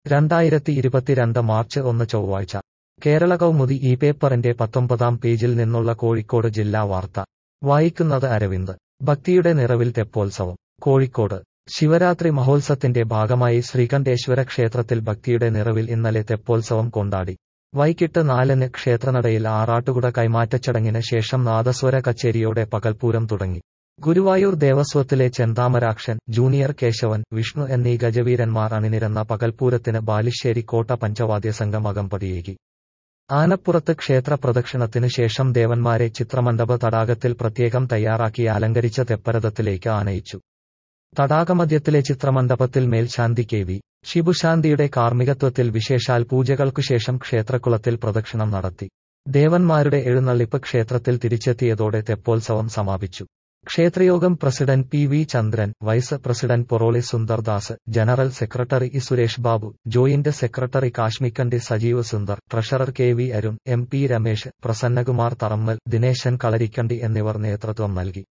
രണ്ടായിരത്തി ഇരുപത്തിരണ്ട് മാർച്ച് ഒന്ന് ചൊവ്വാഴ്ച കേരള കൗമുദി ഈ പേപ്പറിന്റെ പത്തൊമ്പതാം പേജിൽ നിന്നുള്ള കോഴിക്കോട് ജില്ലാ വാർത്ത വായിക്കുന്നത് അരവിന്ദ് ഭക്തിയുടെ നിറവിൽ തെപ്പോത്സവം കോഴിക്കോട് ശിവരാത്രി മഹോത്സവത്തിന്റെ ഭാഗമായി ശ്രീകണ്ഠേശ്വര ക്ഷേത്രത്തിൽ ഭക്തിയുടെ നിറവിൽ ഇന്നലെ തെപ്പോത്സവം കൊണ്ടാടി വൈകിട്ട് നാലിന് ക്ഷേത്രനടയിൽ ആറാട്ടുകുട കൈമാറ്റച്ചടങ്ങിന് ശേഷം നാദസ്വര കച്ചേരിയോടെ പകൽപൂരം തുടങ്ങി ഗുരുവായൂർ ദേവസ്വത്തിലെ ചെന്താമരാക്ഷൻ ജൂനിയർ കേശവൻ വിഷ്ണു എന്നീ ഗജവീരന്മാർ അണിനിരന്ന പകൽപൂരത്തിന് ബാലുശ്ശേരി കോട്ട പഞ്ചവാദ്യ സംഘം അകമ്പടിയേകി ആനപ്പുറത്ത് ക്ഷേത്ര പ്രദക്ഷിണത്തിന് ശേഷം ദേവന്മാരെ ചിത്രമണ്ഡപ തടാകത്തിൽ പ്രത്യേകം തയ്യാറാക്കി അലങ്കരിച്ച തെപ്പരഥത്തിലേക്ക് ആനയിച്ചു തടാകമധ്യത്തിലെ ചിത്രമണ്ഡപത്തിൽ മേൽശാന്തി കെ വി ശിബുശാന്തിയുടെ കാർമ്മികത്വത്തിൽ വിശേഷാൽ പൂജകൾക്കുശേഷം ക്ഷേത്രക്കുളത്തിൽ പ്രദക്ഷിണം നടത്തി ദേവന്മാരുടെ എഴുന്നള്ളിപ്പ് ക്ഷേത്രത്തിൽ തിരിച്ചെത്തിയതോടെ തെപ്പോത്സവം സമാപിച്ചു ക്ഷേത്രയോഗം president P V Chandran vice president Poroli Sundardas general secretary E Suresh Babu joint secretary Kashmikkandi Sajeev Sundar treasurer K V Arun M P Ramesh Prasannakumar Tharammal Dineshan Kalarikkandi എന്നിവർ നേതൃത്വം നൽകി